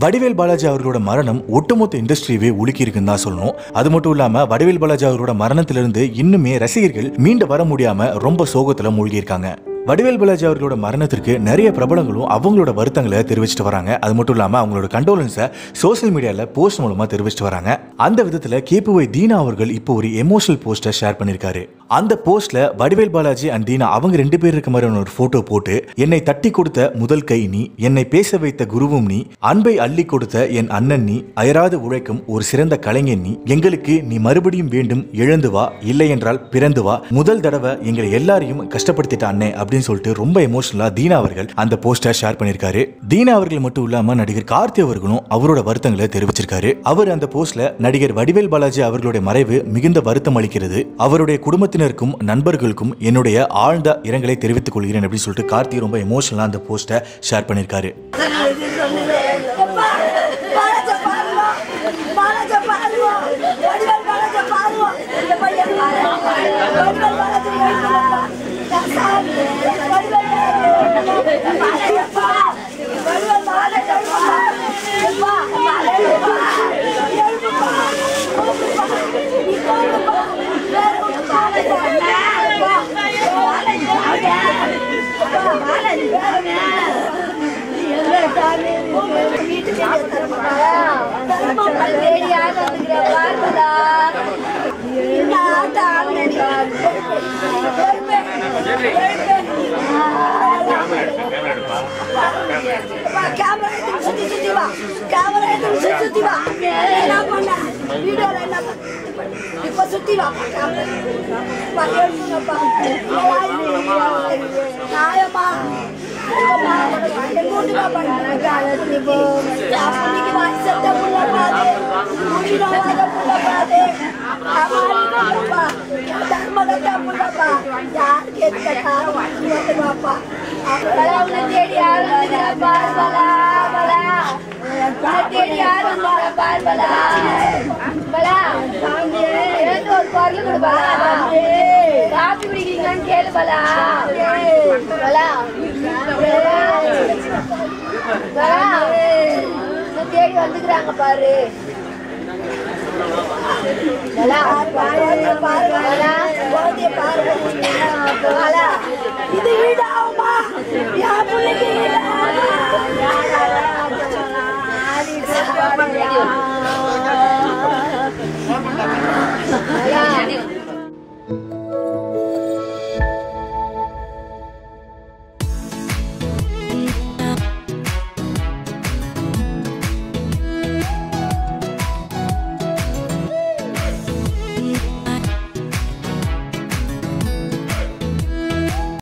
வடிவேல் பாலாஜி அவர்களோட மரணம் ஒட்டுமொத்த இண்டஸ்ட்ரியவே உலுக்கி இருக்குன்னு தான் சொல்லணும் அது மட்டும் இல்லாம வடிவேல் பாலாஜி அவர்களோட மரணத்திலிருந்து இன்னுமே ரசிகர்கள் மீண்டு வர முடியாம ரொம்ப சோகத்துல மூழ்கி இருக்காங்க வடிவேல் பாலாஜி அவர்களோட மரணத்திற்கு நிறைய பிரபலங்களும் அவங்களோட வருத்தங்களை தெரிவிச்சிட்டு வராங்க அது மட்டும் இல்லாம அவங்களோட கண்டோலன்ஸை சோஷியல் மீடியால போஸ்ட் மூலமா தெரிவிச்சிட்டு வராங்க அந்த விதத்துல கேபுவை தீனா அவர்கள் இப்போ ஒரு எமோஷனல் போஸ்டர் ஷேர் பண்ணிருக்காரு அந்த போஸ்ட்ல வடிவேல் பாலாஜி அண்ட் தீனா அவங்க ரெண்டு பேர் இருக்க மாதிரியான ஒரு போட்டோ போட்டு என்னை தட்டி கொடுத்த முதல் கை நீ என்னை பேச வைத்த குருவும் நீ அன்பை அள்ளி கொடுத்த என் அண்ணன் நீ அயராது உழைக்கும் ஒரு சிறந்த கலைஞன் நீ எங்களுக்கு நீ மறுபடியும் வேண்டும் எழுந்து வா இல்லை என்றால் பிறந்து வா முதல் தடவை எங்களை எல்லாரையும் கஷ்டப்படுத்திட்ட அண்ணே அப்படின்னு சொல்லிட்டு ரொம்ப எமோஷனலா தீனா அவர்கள் அந்த போஸ்டர் ஷேர் பண்ணிருக்காரு தீனா அவர்கள் மட்டும் இல்லாம நடிகர் கார்த்தி அவர்களும் அவரோட வருத்தங்களை தெரிவிச்சிருக்காரு அவர் அந்த போஸ்ட்ல நடிகர் வடிவேல் பாலாஜி அவர்களுடைய மறைவு மிகுந்த வருத்தம் அளிக்கிறது அவருடைய குடும்பத்தினருக்கும் நண்பர்களுக்கும் என்னுடைய ஆழ்ந்த இரங்கலை தெரிவித்துக் கொள்கிறேன் அப்படின்னு சொல்லிட்டு கார்த்தி ரொம்ப எமோஷனலா அந்த போஸ்டை ஷேர் பண்ணிருக்காரு பாலாஜ பாருவா பாலாஜ பாருவா வடிவேல் பாலாஜ பாருவா இந்த பையன் பாரு வடிவேல் பாலாஜ பாருவா சாமி வடிவேல் பாலாஜ பாரு வடிவேல் பாலாஜ பாரு எப்பா பாலாஜ பாரு எழுப்பா நீ பாருப்பா வேற ஒரு பாலாஜ வா பாலாஜ பாலாஜ பாருங்க இப்ப சுத்தி வா நாயம்மா தேடி யாரும் பார்பலா பலா தேடி யாரும் பார்பலா பலா ஏதோ ஒரு பொருள் கொடுப்பா காப்பி குடிக்கிறீங்களான்னு கேளு பலா பலா பலா உன்னை தேடி வந்துக்கிறாங்க பாரு பலா பாரு பாரு பலா குழந்தைய பாரு பலா